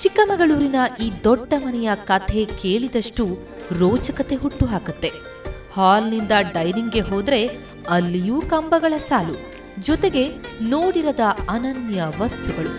ಚಿಕ್ಕಮಗಳೂರಿನ ಈ ದೊಡ್ಡ ಮನೆಯ ಕಥೆ ಕೇಳಿದಷ್ಟು ರೋಚಕತೆ ಹುಟ್ಟುಹಾಕತ್ತೆ ಹಾಲ್ನಿಂದ ಡೈನಿಂಗ್ಗೆ ಹೋದ್ರೆ ಅಲ್ಲಿಯೂ ಕಂಬಗಳ ಸಾಲು ಜೊತೆಗೆ ನೋಡಿರದ ಅನನ್ಯ ವಸ್ತುಗಳು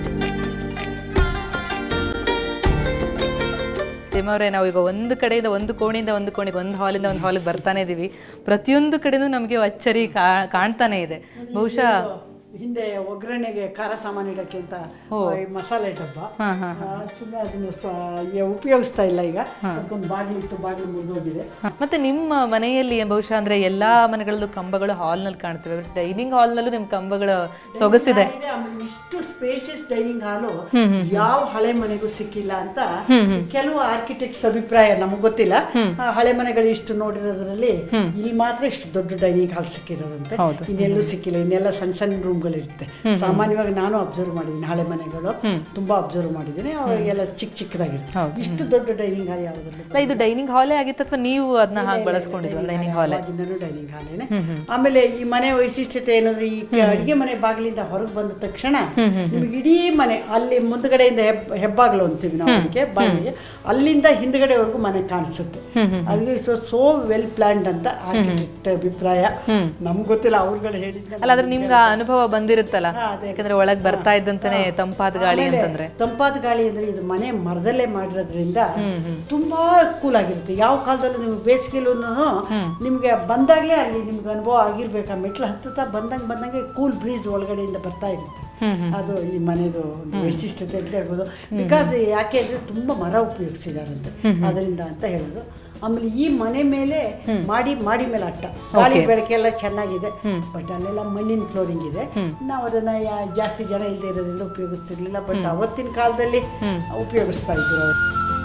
ಅವರೇ ನಾವು ಈಗ ಒಂದು ಕಡೆಯಿಂದ ಒಂದು ಕೋಣೆಯಿಂದ ಒಂದು ಕೋಣೆಗೆ ಒಂದು ಹಾಲಿಂದ ಒಂದು ಹಾಲಿಗೆ ಬರ್ತಾನೆ ಇದೀವಿ ಪ್ರತಿಯೊಂದು ಕಡೆನೂ ನಮಗೆ ಅಚ್ಚರಿ ಕಾ- ಕಾಣ್ತಾನೆ ಇದೆ ಬಹುಶಃ ಹಿಂದೆ ಒಗ್ಗರಣೆಗೆ ಖಾರ ಸಾಮಾನು ಇಡಕ್ಕೆ ಅಂತ ಈ ಮಸಾಲೆ ಡಬ್ಬ ಸುಮ್ಮನೆ ಅದನ್ನು ಸ್ವ- ಈಗ ಉಪಯೋಗಿಸ್ತಾ ಇಲ್ಲ ಈಗ ಅದಕ್ಕೊಂದು ಬಾಗಿಲಿತ್ತು ಬಾಗಿಲು ಮುರಿದೋಗಿದೆ ಮತ್ತೆ ನಿಮ್ಮ ಮನೆಯಲ್ಲಿ ಬಹುಶಃ ಅಂದ್ರೆ ಎಲ್ಲಾ ಮನೆಗಳಲ್ಲೂ ಕಂಬಗಳು ಹಾಲ್ ನಲ್ಲಿ ಕಾಣ್ತವೆ ಡೈನಿಂಗ್ ಹಾಲ್ ನಲ್ಲೂ ನಿಮ್ ಕಂಬಗಳ ಸೊಗಸಿದೆ ಇದೆ, ಆಮೇಲೆ ಇಷ್ಟು ಸ್ಪೇಷಿಯಸ್ ಡೈನಿಂಗ್ ಹಾಲು ಯಾವ ಹಳೆ ಮನೆಗೂ ಸಿಕ್ಕಿಲ್ಲ ಅಂತ ಕೆಲವು ಆರ್ಕಿಟೆಕ್ಟ್ಸ್ ಅಭಿಪ್ರಾಯ ನಮಗೆ ಗೊತ್ತಿಲ್ಲ ಆ ಹಳೆ ಮನೆಗಳು ಇಷ್ಟು ನೋಡಿರೋದ್ರಲ್ಲಿ ಇಲ್ಲಿ ಮಾತ್ರ ಇಷ್ಟು ದೊಡ್ಡ ಡೈನಿಂಗ್ ಹಾಲ್ ಸಿಕ್ಕಿರೋದಂತೆ ಇನ್ನೆಲ್ಲೂ ಸಿಕ್ಕಿಲ್ಲ ಇನ್ನೆಲ್ಲ ಸಣ್ಣ ಸಣ್ಣ ರೂಮ್ಗಳಿರುತ್ತೆ ಸಾಮಾನ್ಯವಾಗಿ ನಾನು ಅಬ್ಸರ್ವ್ ಮಾಡಿದ್ದೀನಿ ಹಳೆ ಮನೆಗಳು ತುಂಬಾ ಅಬ್ಸರ್ವ್ ಮಾಡಿದ್ದೀನಿ ಅವಾಗೆಲ್ಲ ಚಿಕ್ಕ ಚಿಕ್ಕದಾಗಿರುತ್ತೆ ಇಷ್ಟು ದೊಡ್ಡ ಡೈನಿಂಗ್ ಹಾಲ್ ಯಾವುದ್ರಲ್ಲಿ ಅಲ್ಲ ಇದು ಡೈನಿಂಗ್ ಹಾಲೇ ಆಗಿತ್ತು ಅಥವಾ ನೀವು ಅದನ್ನ ಹಾಗೆ ಬಳಸ್ಕೊಂಡಿದ್ವಲ್ಲ ಡೈನಿಂಗ್ ಹಾಲ್ ಅವಾಗಿಂದನೂ ಡೈನಿಂಗ್ ಹಾಲೇನೆ ಆಮೇಲೆ ಈ ಮನೆ ವೈಶಿಷ್ಟ್ಯತೆ ಏನಂದ್ರೆ ಈ ಕ- ಅಡಿಗೆ ಮನೆ ಬಾಗಿಲಿಂದ ಹೊರಗೆ ಬಂದ ತಕ್ಷಣ ನಿಮ್ಗೆ ಇಡೀ ಮನೆ ಅಲ್ಲಿ ಮುಂದ್ಗಡೆಯಿಂದ ಹೆಬ್ ಹೆಬ್ಬಾಗ್ಲು ಅಂತೀವಿ ನಾವು ಅದಕ್ಕೆ ಬಾಗಿಲಿಗೆ ಅಲ್ಲಿಂದ ಹಿಂದ್ಗಡೆವರೆಗೂ ಮನೆ ಕಾಣಿಸುತ್ತೆ ಅದು ಸೊ ಸೋ ವೆಲ್ ಪ್ಲಾನ್ಡ್ ಅಂತ ಆರ್ಕಿಟೆಕ್ಟ್ ಅಭಿಪ್ರಾಯ ನಮ್ಗೆ ಗೊತ್ತಿಲ್ಲ ಅವ್ರುಗಳು ಹೇಳಿದ್ರೆ ಅಲ್ಲ ಆದ್ರೆ ನಿಮ್ಗೆ ಆ ಅನುಭವ ಬಂದಿರುತ್ತಲ್ಲ ಹಾ, ಅದೇ. ಯಾಕಂದ್ರೆ ಒಳಗ್ ಬರ್ತಾ ಇದ್ದಂತಾನೆ ತಂಪಾದ ಗಾಳಿ ಆಮೇಲೆ ಅಂತಂದ್ರೆ ತಂಪಾದ ಗಾಳಿ ಅಂದ್ರೆ ಇದು ಮನೆ ಮರದಲ್ಲೇ ಮಾಡಿರೋದ್ರಿಂದ ತುಂಬಾ ಕೂಲ್ ಆಗಿರುತ್ತೆ ಯಾವ ಕಾಲದಲ್ಲೂ ನೀವು ಬೇಸಿಗೆಲೂ ನಿಮ್ಗೆ ಬಂದಾಗ್ಲೇ ಅಲ್ಲಿ ನಿಮ್ಗೆ ಅನುಭವ ಆಗಿರ್ಬೇಕು ಆ ಮೆಟ್ಲು ಹತ್ತುತ್ತಾ ಬಂದಂಗೆ ಬಂದಂಗೆ ಕೂಲ್ ಬ್ರೀಸ್ ಒಳಗಡೆಯಿಂದ ಬರ್ತಾ ಇರುತ್ತೆ ಅದು ಈ ಮನೆದು ಒಂದು ವೈಶಿಷ್ಟ್ಯತೆ ಅಂತ ಹೇಳ್ಬೋದು ಬಿಕಾಸ್ ಯಾಕೆ ಅಂದ್ರೆ ತುಂಬಾ ಮರ ಉಪಯೋಗಿಸಿದಾರಂತೆ ಅದರಿಂದ ಅಂತ ಹೇಳೋದು ಆಮೇಲೆ ಈ ಮನೆ ಮೇಲೆ ಮಾಡಿ ಮಾಡಿ ಮೇಲೆ ಅಟ್ಟ ಗಾಳಿ ಬೆಳಕೆಲ್ಲ ಚೆನ್ನಾಗಿದೆ ಬಟ್ ಅಲ್ಲೆಲ್ಲ ಮಣ್ಣಿನ ಫ್ಲೋರಿಂಗ್ ಇದೆ ನಾವು ಅದನ್ನ ಯಾ- ಜಾಸ್ತಿ ಜನ ಇಲ್ಲದೆ ಇರೋದ್ರಿಂದ ಉಪಯೋಗಿಸ್ತಿರ್ಲಿಲ್ಲ ಬಟ್ ಅವತ್ತಿನ ಕಾಲದಲ್ಲಿ ಉಪಯೋಗಿಸ್ತಾ ಇದ್ರು ಅವ್ರು.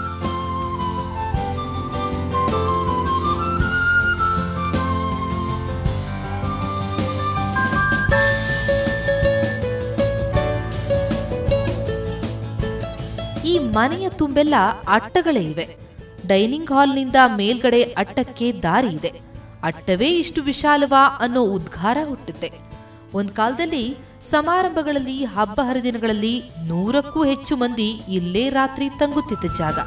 ಈ ಮನೆಯ ತುಂಬೆಲ್ಲ ಅಟ್ಟಗಳೇ ಇವೆ ಡೈನಿಂಗ್ ಹಾಲ್ನಿಂದ ಮೇಲ್ಗಡೆ ಅಟ್ಟಕ್ಕೆ ದಾರಿ ಇದೆ ಅಟ್ಟವೇ ಇಷ್ಟು ವಿಶಾಲವಾ ಅನ್ನೋ ಉದ್ಗಾರ ಹುಟ್ಟುತ್ತೆ ಒಂದ್ ಕಾಲದಲ್ಲಿ ಸಮಾರಂಭಗಳಲ್ಲಿ ಹಬ್ಬ ಹರಿದಿನಗಳಲ್ಲಿ ನೂರಕ್ಕೂ ಹೆಚ್ಚು ಮಂದಿ ಇಲ್ಲೇ ರಾತ್ರಿ ತಂಗುತ್ತಿದ್ದ ಜಾಗ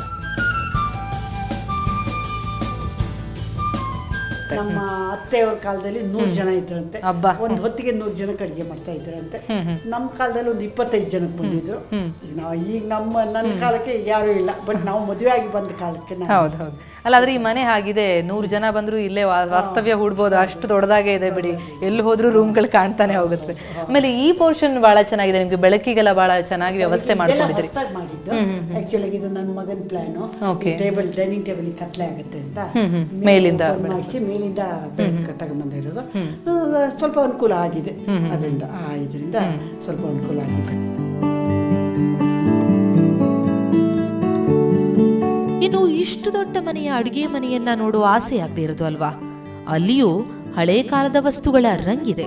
ನಮ್ಮ ಅತ್ತೆಯವ್ರ ಕಾಲದಲ್ಲಿ ನೂರು ಜನ ಇದ್ರಂತೆ ಅಬ್ಬಾ. ಒಂದ್ ಹೊತ್ತಿಗೆ ನೂರು ಜನಕ್ಕೆ ಅಡಿಗೆ ಮಾಡ್ತಾ ಇದ್ರಂತೆ ನಮ್ಮ ಕಾಲದಲ್ಲಿ ಒಂದು ಇಪ್ಪತ್ತೈದು ಜನಕ್ಕೆ ಬಂದಿದ್ರು ಈಗ ನಾವು ಈಗ ನಮ್ಮ ನನ್ನ ಕಾಲಕ್ಕೆ ಯಾರು ಇಲ್ಲ ಬಟ್ ನಾವು ಮದುವೆ ಆಗಿ ಬಂದ ಕಾಲಕ್ಕೆ ನಾವು ಹೌದು ಹೌದು ಅಲ್ಲ ಆದ್ರೆ ಈ ಮನೆ ಹಾಗಿದೆ ನೂರು ಜನ ಬಂದ್ರು ಇಲ್ಲೇ ವಾ- ವಾಸ್ತವ್ಯ ಹೂಡ್ಬೋದು ಅಷ್ಟು ದೊಡ್ಡದಾಗೆ ಇದೆ ಬಿಡಿ ಎಲ್ಲಿ ಹೋದ್ರೂ ರೂಮ್ಗಳು ಕಾಣ್ತಾನೆ ಹೋಗುತ್ತೆ ಆಮೇಲೆ ಈ ಪೋರ್ಷನ್ ಬಹಳ ಚೆನ್ನಾಗಿದೆ ನಿಮ್ಗೆ ಬೆಳಕಿಗೆಲ್ಲ ಬಹಳ ಚೆನ್ನಾಗಿ ವ್ಯವಸ್ಥೆ ಮಾಡ್ಕೊಂಡಿದ್ರಿ ಹೊಸದಾಗಿ ಮಾಡಿದ್ದು ಆಕ್ಚುಲಿ ಇದು ನನ್ನ ಮಗನ plan Okay. Table dining table ಕತ್ಲೆ ಆಗುತ್ತೆ ಅಂತ ಮೇಲಿಂದ ಮಾಡಿಸಿ ಮೇಲಿಂದ ಬೆಳಕು ತಗೊಂಬಂದಿರೋದು ಆ, ಸ್ವಲ್ಪ ಅನುಕೂಲ ಆಗಿದೆ ಅದರಿಂದ ಆ ಇದರಿಂದ ಸ್ವಲ್ಪ ಅನುಕೂಲ ಆಗಿದೆ ಇನ್ನು ಇಷ್ಟು ದೊಡ್ಡ ಮನೆಯ ಅಡುಗೆ ಮನೆಯನ್ನ ನೋಡೋ ಆಸೆ ಆಗದೆ ಇರೋದು ಅಲ್ವಾ ಅಲ್ಲಿಯೂ ಹಳೆ ಕಾಲದ ವಸ್ತುಗಳ ರಂಗಿದೆ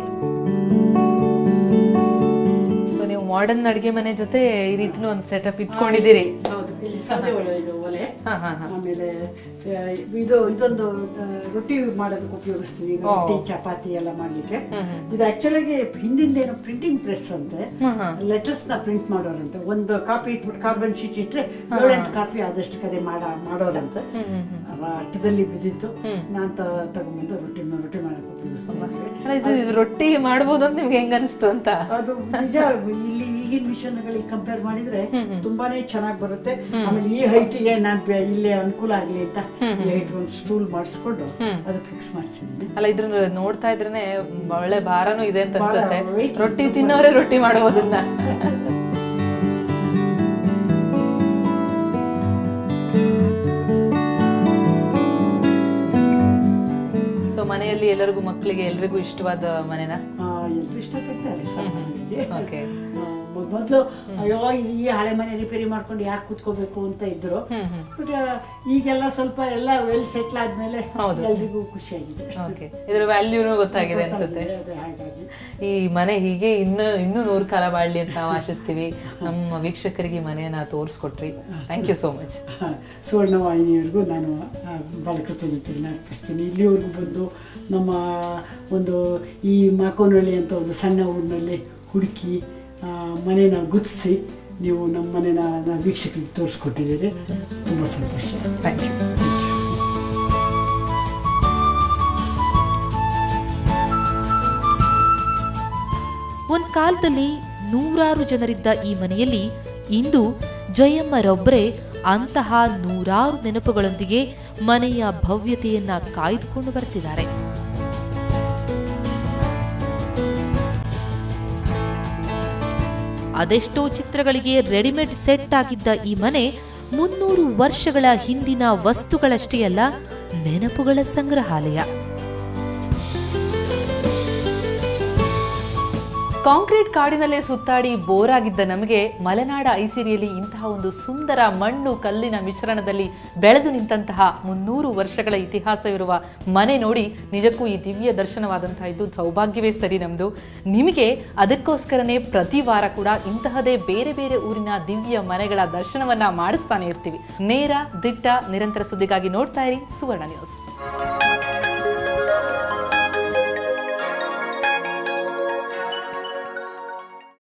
So, ನೀವು ಮಾಡರ್ನ್ ಅಡಿಗೆ ಮನೆ ಜೊತೆ ಈ ರೀತಿನೂ ಒಂದು ಸೆಟಪ್ ಇಟ್ಕೊಂಡಿದ್ದೀರಿ ಹೌದು ಇಲ್ಲಿ ಸೌದೆ ಒಲೆ ಇದು ಒಲೆ ಹಾ ಹಾ ಹಾ ಆಮೇಲೆ ಆ, ಇದು ಇದೊಂದು ಆ, ರೊಟ್ಟಿ ಮಾಡೋದಕ್ಕೆ ಉಪಯೋಗಿಸ್ತೀವಿ ಈಗ ರೊಟ್ಟಿ ಚಪಾತಿ ಎಲ್ಲ ಮಾಡ್ಲಿಕ್ಕೆ ಇದು ಆಕ್ಚುಲಾಗಿ ಹಿಂದಿಂದ ಏನೋ ಪ್ರಿಂಟಿಂಗ್ ಪ್ರೆಸ್ ಅಂತೆ ಲೆಟರ್ಸ್ ನ ಪ್ರಿಂಟ್ ಮಾಡೋರಂತೆ ಒಂದು ಕಾಪಿ ಇಟ್ಬಿಟ್ಟು ಕಾರ್ಬನ್ ಶೀಟ್ ಇಟ್ರೆ ಏಳೆಂಟು ಕಾಪಿ ಆದಷ್ಟು ಕದೆ ಮಾಡ ಮಾಡೋರಂತೆ ಅದ ಅಟ್ಟದಲ್ಲಿ ಬಿದ್ದಿತ್ತು ನಾನ್ ತ- ತಗೊಂಡ್ಬಂದು ರೊಟ್ಟಿ ರೊಟ್ಟಿ ಮಾಡಕ್ಕೆ ಉಪಯೋಗಿಸ್ತಾ ಇದ್ವಿ ಅಲ್ಲ ಇದು ಇದು ರೊಟ್ಟಿ ಮಾಡ್ಬೋದು ಅಂತ ನಿಮ್ಗೆ ಹೆಂಗ ಅನಿಸ್ತು ಅಂತ ಅದು ನಿಜ ಇಲ್ಲಿ ಈಗಿನ ಮಿಷನ್ಗಳಿಗೆ ಕಂಪೇರ್ ಮಾಡಿದ್ರೆ ತುಂಬಾನೇ ಚೆನ್ನಾಗಿ ಬರುತ್ತೆ ಆಮೇಲೆ ಈ ಹೈಟಿಗೆ ನಾನು ಇಲ್ಲೇ ಅನುಕೂಲ ಆಗ್ಲಿ ಅಂತ ಈ ಹೈಟ್ ಒಂದು ಸ್ಟೂಲ್ ಮಾಡಿಸ್ಕೊಂಡು ಅದು ಫಿಕ್ಸ್ ಮಾಡಿಸಿದ್ದೀನಿ ಅಲ್ಲ ಇದ್ರ ನೋಡ್ತಾ ಇದ್ರೇನೆ ಒಳ್ಳೆ ಭಾರನೂ ಇದೆ ಅಂತ ಭಾರ, ಅನ್ಸುತ್ತೆ weight ರೊಟ್ಟಿ ತಿನ್ನೋರೆ ರೊಟ್ಟಿ ಮಾಡೋದನ್ನ ಸೊ ಮನೆಯಲ್ಲಿ ಎಲ್ಲರಿಗೂ ಮಕ್ಕಳಿಗೆ ಎಲ್ರಿಗೂ ಇಷ್ಟವಾದ ಮನೆನಾ ಎಲ್ಲರೂ ಇಷ್ಟಪಡ್ತಾರೆ ಸಾಮಾನ್ಯವಾಗಿ ಓಕೆ ಆ, ಮೊದ್- ಮೊದ್ಲು ಅಯ್ಯೋ ಇದು ಈ ಹಳೆ ಮನೆ ರಿಪೇರಿ ಮಾಡ್ಕೊಂಡು ಯಾಕೆ ಕೂತ್ಕೋಬೇಕು ಅಂತ ಇದ್ರು ಬಟ್ ಈಗೆಲ್ಲ ಸ್ವಲ್ಪ ಎಲ್ಲ ವೆಲ್ ಸೆಟ್ಲ್ ಆದ್ಮೇಲೆ ಎಲ್ರಿಗೂ ಖುಷಿಯಾಗಿದೆ ಓಕೆ ಇದ್ರ ವ್ಯಾಲ್ಯೂನು ಗೊತ್ತಾಗಿದೆ ಅನ್ಸುತ್ತೆ ಅದೇ ಹಾಗಾಗಿ ಈ ಮನೆ ಹೀಗೆ ಇನ್ನು ಇನ್ನೂ ನೂರು ಕಾಲ ಬಾಳ್ಲಿ ಅಂತ ನಾವು ಆಶಿಸ್ತೀವಿ ನಮ್ಮ ವೀಕ್ಷಕರಿಗೆ ಈ ಮನೆಯನ್ನ ತೋರಿಸ್ಕೊಟ್ರಿ ಥ್ಯಾಂಕ್ ಯು ಸೋ ಮಚ್ ಹ, ಸುವರ್ಣವಾಹಿನಿಯವರಿಗೂ ನಾನು ಆ, ಭಾಳ ಕೃತಜ್ಞತೆಯನ್ನು ಅರ್ಪಿಸ್ತೀನಿ ಇಲ್ಲಿವರೆಗೂ ಬಂದು ನಮ್ಮ ಒಂದು ಈ ಮಾಕೋನಹಳ್ಳಿ ಅಂತ ಒಂದು ಸಣ್ಣ ಊರಿನಲ್ಲಿ ಹುಡುಕಿ ಆ, ಮನೇನ ಗುರ್ತಿಸಿ ನೀವು ನಮ್ಮ ಮನೆನ ನಾ ವೀಕ್ಷಕರಿಗೆ ತೋರಿಸ್ಕೊಟ್ಟಿದ್ದೀರಿ ತುಂಬ ಸಂತೋಷ ಥ್ಯಾಂಕ್ ಯು ಒಂದ್ ಕಾಲದಲ್ಲಿ ನೂರಾರು ಜನರಿದ್ದ ಈ ಮನೆಯಲ್ಲಿ ಇಂದು ಜಯಮ್ಮರೊಬ್ಬರೇ ಅಂತಹ ನೂರಾರು ನೆನಪುಗಳೊಂದಿಗೆ ಮನೆಯ ಭವ್ಯತೆಯನ್ನ ಕಾಯ್ದುಕೊಂಡು ಬರ್ತಿದ್ದಾರೆ ಅದೆಷ್ಟೋ ಚಿತ್ರಗಳಿಗೆ ರೆಡಿಮೇಡ್ ಸೆಟ್ ಆಗಿದ್ದ ಈ ಮನೆ ಮುನ್ನೂರು ವರ್ಷಗಳ ಹಿಂದಿನ ವಸ್ತುಗಳಷ್ಟೇ ಅಲ್ಲ ನೆನಪುಗಳ ಸಂಗ್ರಹಾಲಯ ಕಾಂಕ್ರೀಟ್ ಕಾಡಿನಲ್ಲೇ ಸುತ್ತಾಡಿ ಬೋರ್ ಆಗಿದ್ದ ನಮಗೆ ಮಲೆನಾಡ ಐಸಿರಿಯಲ್ಲಿ ಇಂತಹ ಒಂದು ಸುಂದರ ಮಣ್ಣು ಕಲ್ಲಿನ ಮಿಶ್ರಣದಲ್ಲಿ ಬೆಳೆದು ನಿಂತಹ ಮುನ್ನೂರು ವರ್ಷಗಳ ಇತಿಹಾಸವಿರುವ ಮನೆ ನೋಡಿ ನಿಜಕ್ಕೂ ಈ ದಿವ್ಯ ದರ್ಶನವಾದಂತಹ ಇದು ಸೌಭಾಗ್ಯವೇ ಸರಿ ನಮ್ದು ನಿಮಗೆ ಅದಕ್ಕೋಸ್ಕರನೇ ಪ್ರತಿ ವಾರ ಕೂಡ ಇಂತಹದೇ ಬೇರೆ ಬೇರೆ ಊರಿನ ದಿವ್ಯ ಮನೆಗಳ ದರ್ಶನವನ್ನ ಮಾಡಿಸ್ತಾನೆ ಇರ್ತೀವಿ ನೇರ ದಿಟ್ಟ ನಿರಂತರ ಸುದ್ದಿಗಾಗಿ ನೋಡ್ತಾ ಇರಿ ಸುವರ್ಣ ನ್ಯೂಸ್